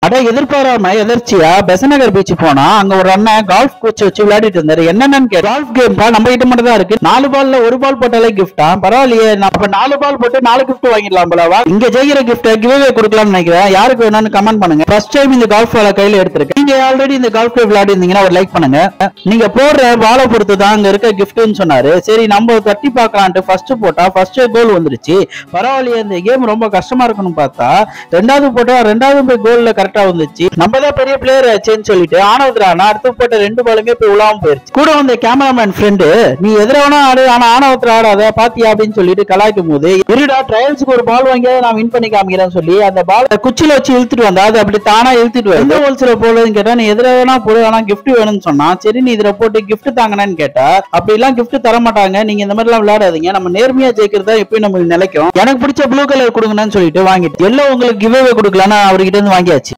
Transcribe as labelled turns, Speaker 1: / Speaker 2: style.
Speaker 1: அட எதிர்பாராம எதர்ச்சியா பெசநகர் பீச் போனா அங்க ஒரு அண்ணன் கால்ஃப் கோச் வச்சு விளையாடிட்டு இருந்தாரு என்னன்னு கேட்டு கால்ஃப் கேம் நம்ம கிட்ட மட்டும் தான் இருக்கு நாலு பால்ல ஒரு பால் போட்டாலே கிஃப்டா பரவாயில்லையே நான் அப்ப நாலு பால் போட்டு நாலு கிஃப்ட் வாங்கிடலாம் போலவா இங்க ஜெயிக்கிற கிஃப்ட் கிவே கொடுக்கலாம்னு நினைக்கிறேன் யாருக்கு வேணும்னு கமெண்ட் பண்ணுங்க ஃபர்ஸ்ட் டைம் இந்த கால்ஃப் பால கையில எடுத்திருக்கேன் நீங்க ஆல்ரெடி இந்த கால்ஃப் கேம் விளையாடி இருந்தீங்கன்னா ஒரு லைக் பண்ணுங்க நீங்க போடுற பாலை பொறுத்து தான் அங்க இருக்க கிஃப்ட்னு சொன்னாரு சரி நம்ம தட்டி பார்க்கலான்ட்டு ஃபர்ஸ்ட் போட்டா ஃபர்ஸ்ட் கோல் வந்துருச்சு பரவாயில்லையே இந்த கேம் ரொம்ப கஷ்டமா இருக்கணும் பார்த்தா ரெண்டாவது போட்டா ரெண்டாவது போய் கோல்ல கரெக்டா வந்துச்சு நம்ம தான் பெரிய பிளேயர் ஆச்சுன்னு சொல்லிட்டு ஆனவத்ரானா அடுத்து போட்ட ரெண்டு பாலுமே போய் உலாம போயிருச்சு கூட வந்த கேமராமேன் ஃப்ரெண்டு நீ எதிரவனா ஆடு ஆனா ஆனவத்திர ஆடாத பாத்தியா அப்படின்னு சொல்லிட்டு கலாய்க்கும் போது இருடா ட்ரையல்ஸ்க்கு ஒரு பால் வாங்கியாவது நான் வின் பண்ணி காமிக்கிறேன்னு சொல்லி அந்த பால் குச்சில வச்சு இழுத்துட்டு வந்தா அது அப்படி தானா இழுத்துட்டு வருது எந்த ஹோல்ஸ்ல போடுறதுன்னு கேட்டா நீ எதிர வேணா போடு ஆனா கிஃப்ட் வேணும்னு சொன்னா சரி நீ இதுல போட்டு கிஃப்ட் தாங்கன்னு கேட்டா அப்படி எல்லாம் கிஃப்ட் தர மாட்டாங்க நீங்க இந்த மாதிரி எல்லாம் விளையாடாதீங்க நம்ம நேர்மையா ஜெயிக்கிறதா எப்பயும் நமக்கு நிலைக்கும் எனக்கு பிடிச்ச ப்ளூ கலர் கொடுங்கன்னு சொல்லிட்டு வாங்கிட்டு எல்லாம் உங்களுக்கு கிவ்வே கொடுக்கலான்னு அவர்கிட்ட இருந்து வாங்கியாச்சு